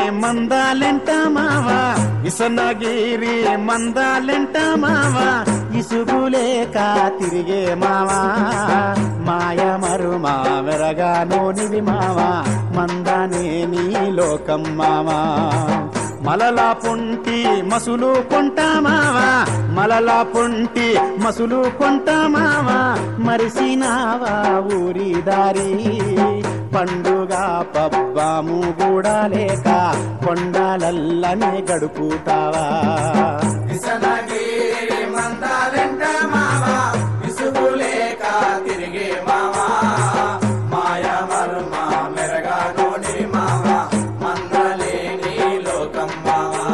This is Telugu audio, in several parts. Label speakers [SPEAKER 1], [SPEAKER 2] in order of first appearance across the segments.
[SPEAKER 1] మందాలెంట మావా ఇసనగిరి మందాలెంట మావా ఇసుగులేక తిరిగే మావా మాయ మరుమా వెరగానో నివి మావా మందానే నీ లోకం మావా మలలా పొంటి మసులు కొంటామావా మలలా పొంటి మసులు కొంటామావా మరిసినావా ఊరి దారి పండుగ పబ్బాము కూడా లేక కొండాలల్లనే గడుపుతావా
[SPEAKER 2] విసనగిరి మందాలెంట మావా విసుగులేక తిరిగే మావా మాయ మర్మ మెరగా నోడి మావా మందలేని లోకం మావా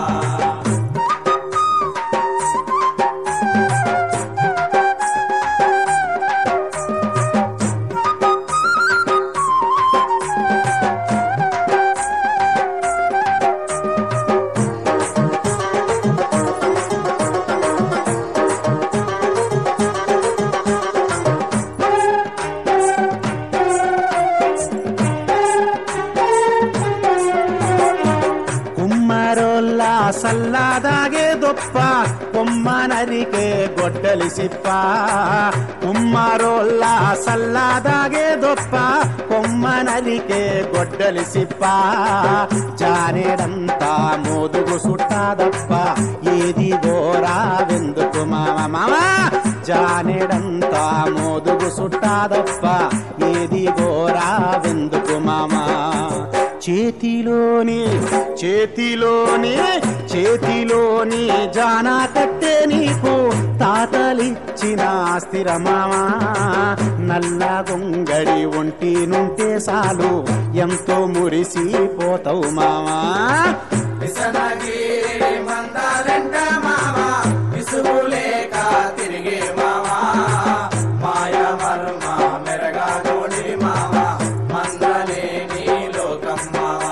[SPEAKER 1] కుమ్మరోల్ల సల్లాదాగే దొప్ప కొమ్మ నరికే గొడ్డలి సిప్ప కుమ్మరోల్ల సల్లాదాగే దొప్ప కొమ్మ నరికే గొడ్డలి సిప్ప జానేడంతా మోదుగు సుట్టాదప్ప ఏది గోరా వెందుకు మామ మామ జానేడంతా మోదుగు సుట్టాదప్ప ఏది గోరా వెందుకు మామా చేతిలోని చేతిలోని చేతిలోని జానా కట్టే నీకు తాతలిచ్చిన స్థిరమామా నల్ల గొంగడి ఒంటి నుంటే సాలు ఎంతో మురిసిపోతావు మామా
[SPEAKER 2] విసనగిరి మందాలెంట మావా విసుగులేక తిరిగే మావా మాయ మర్మ మెరగా నోడి మావా మందలేని లోకం మావా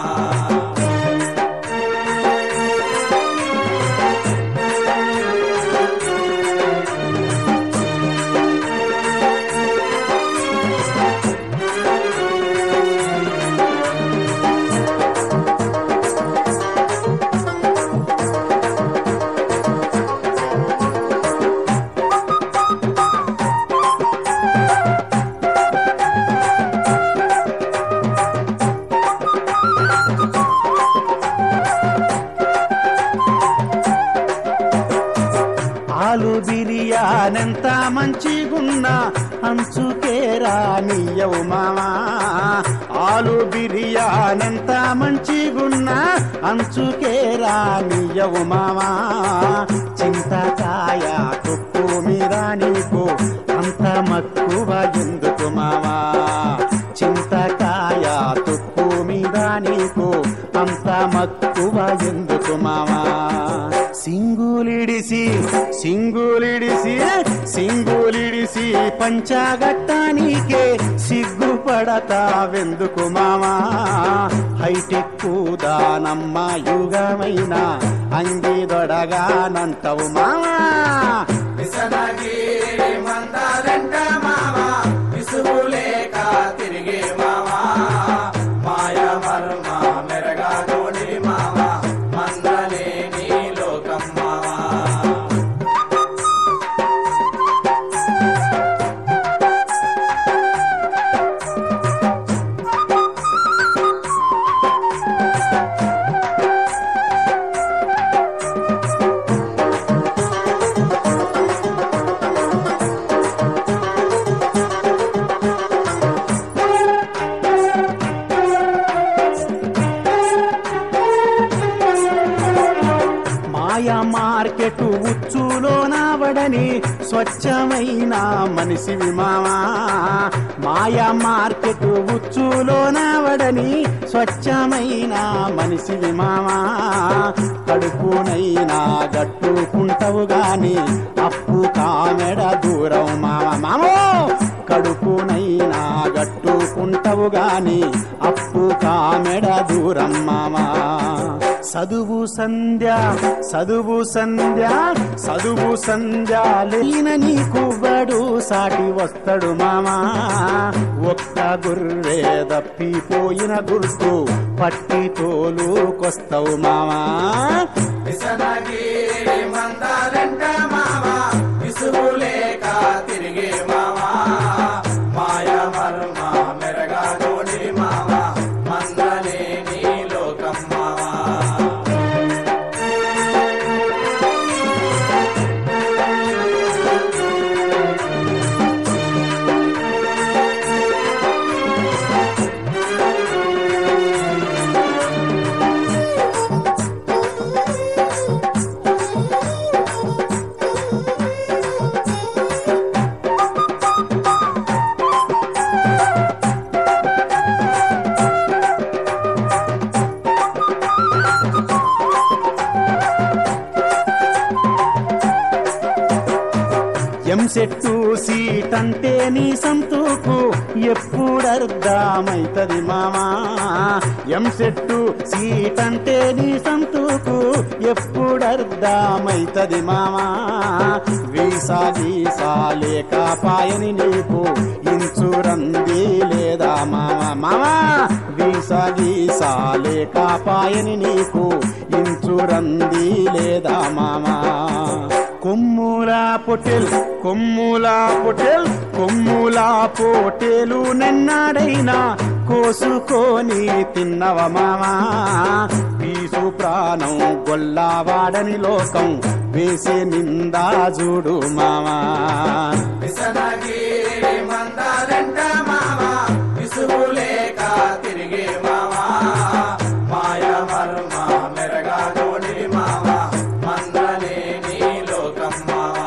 [SPEAKER 1] ఆలు బిర్యానెంత మంచిగున్నా అంచుకే రానియవు మామా ఆలు బిర్యానెంత మంచిగున్నా అంచుకే రానియవు మామా చింతకాయ తుప్పు మీద నీకు అంత మక్కువ ఎందుకు మామా చింతకాయ తుప్పు మీద నీకు అంత మక్కువ ఎందుకు మామా సింగులిడిసి సింగులిడిసి సింగులిడిసి పంచాగట్టానికే సిగ్గుపడతావెందుకు మామా హైటెక్కు దానమ్మ యుగమైన అంగిదొడగానంటవు మామా
[SPEAKER 2] విసనగిరి మందాలెంట మావా విసుగులేక తిరిగే మావా మాయ మర్మ మెరగా నోడి మావా మందలేని లోకం మావా
[SPEAKER 1] మాయ మార్కెట్ ఉచ్చులో నావడని స్వచ్ఛమైన మనిషివి మామా మాయ మార్కెట్ ఉచ్చులో నావడని స్వచ్ఛమైన మనిషివి మామా కడుపునైనా గట్టుకుంటవు గాని అప్పు కామెడ దూరం మామ మామో కడుపునైనా గట్టుకుంటవు గాని అప్పు కామెడ దూరం మామా చదువు సంధ్య చదువు సంధ్య చదువు సంధ్య లేన నీకు బడు సాటి వస్తాడు మామా ఒక్క గుర్రే దప్పిపోయిన గుర్తు పట్టి తోలుకొస్తావు మామా
[SPEAKER 2] విసనగిరి మందారంట మావా విసుగులేక తిరిగే మావా మాయ మర్మ మెరగా తోడి మావా మందలేని లోకం మావా
[SPEAKER 1] ఎంసెట్టు సీట్ అంటే నీ సంతూకు ఎప్పుడు అర్థమైతది మామా ఎంసెట్టు సీట్ అంటే నీ సంతూకు ఎప్పుడు అర్థమైతది మామా వీసా గీసా లేకపాయని నీకు ఇన్సూరంది లేదా మామా మామా వీసా గీసా లేకపాయని నీకు ఇన్సూరంది లేదా మామా కొమ్ములా పొటెల్ కొమ్ములా పొటెల్ కొమ్ములా పోటేలు నిన్నాడైనా కోసుకొని తిన్నవ మామా పీసు ప్రాణం గొల్లావాడని లోకం వేసే నిందా చూడు మామా
[SPEAKER 2] విసనగిరి మందారంట మావా విసుగులేక తిరిగే మావా మాయ మర్మ మెరగా తోడి మావా మందలేని లోకం మావా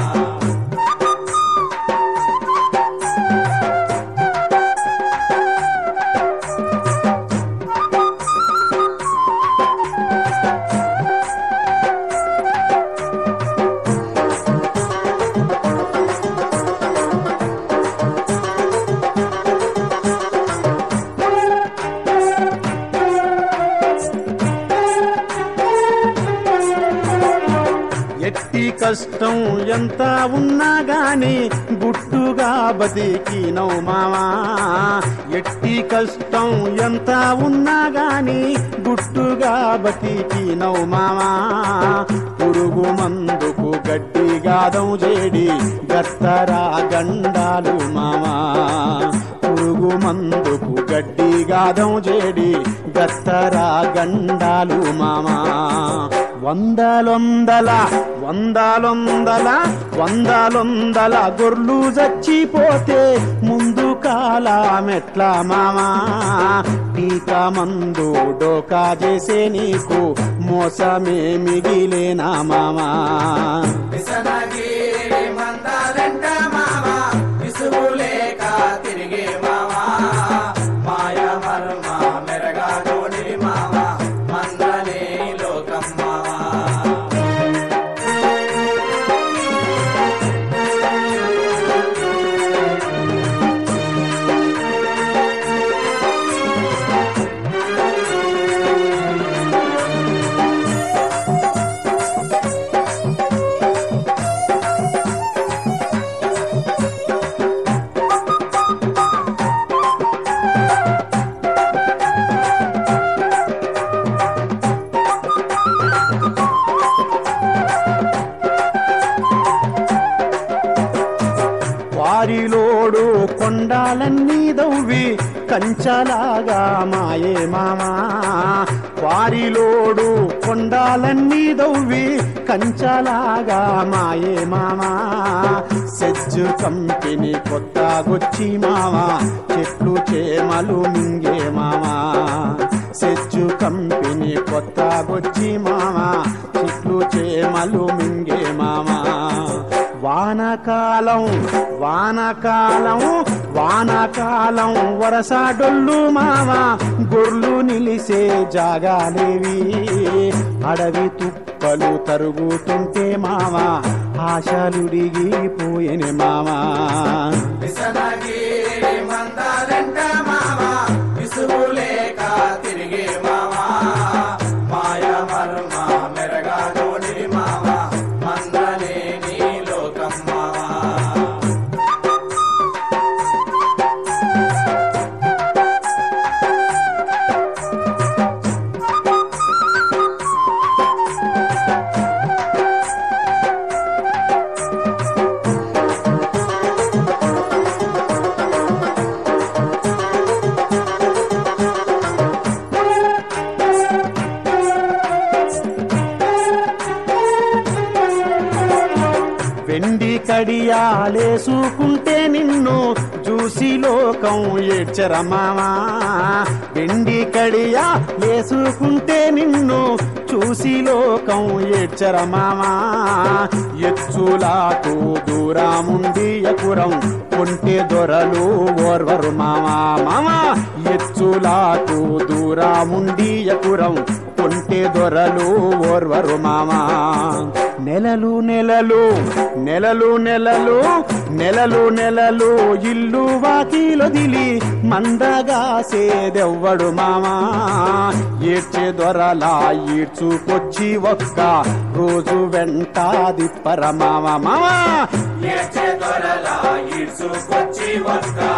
[SPEAKER 1] ఎట్టి కష్టం ఎంత ఉన్నా గాని గుట్టుగా బతికినవు మామా ఎట్టి కష్టం ఎంత ఉన్నా గాని గుట్టుగా బతికినవు మామా పురుగు మందుకు గడ్డి గాదం చేడి గత్తరా గండాలు మామా పురుగు మందుకు గడ్డి గాదం చేడి గత్తరా గండాలు మామా వందలొందల వందలొందల వందలొందల గొర్లు చచ్చిపోతే ముందు కాలమెట్ల మామా టీక మందు డోకా చేసే నీకు మోసమే మిగిలేనా మామా
[SPEAKER 2] విసనగిరి మందారంట మావా విసుగులేక తిరిగే మావా మాయ మర్మ మెరగా తోడి మావా మందలే లోకం మావా
[SPEAKER 1] వారిలోడు కొండాలన్నీ దవ్వి కంచలాగా మాయే మామా వారిలోడు కొండాలన్నీ దవ్వి కంచలాగా మాయే మామా సెజ్జు కంపెనీ కొత్తగొచ్చి మామా చెట్లు చేమలు మింగే మామా సెజ్జు కంపెనీ కొత్తగొచ్చి మామా చెట్లు చేమలు మింగే మామా వానకాలం వానకాలం వానకాలం వరసాడొల్లు మామ గొర్లు నిలిసే జాగాలేవి అడవి తుప్పలు తరుగుతుంటే మామ ఆశలుడిగిపోయెని మామా
[SPEAKER 2] విసనగిరి మందారంట మావా విసుగులేక తిరిగే మావా మాయ
[SPEAKER 1] కడియాలేసుకుంటే నిన్ను చూసి లోకం ఏడ్చర మామా వెండి కడియా లేసుకుంటే నిన్ను చూసి లోకం ఏడ్చర మామా ఎచ్చులాకు దూరాముండి ఎపురం కొంటె దొరలు ఓర్వరు మామా మామా ఎచ్చులాకు దూరాముండి ఎపురం కొంటె దొరలు ఓర్వరు మామా నెలలు నెలలు నెలలు నెలలు నెలలు నెలలు ఇల్లు వాకిలొదిలి మందగా సేదెవ్వడు మామా ఏడ్చే దొరలా ఈడ్చుకొచ్చి ఒక్క రోజు వెంటాది పరమామ మామా
[SPEAKER 2] ఏడ్చే దొరలా ఈడ్చుకొచ్చి ఒక్క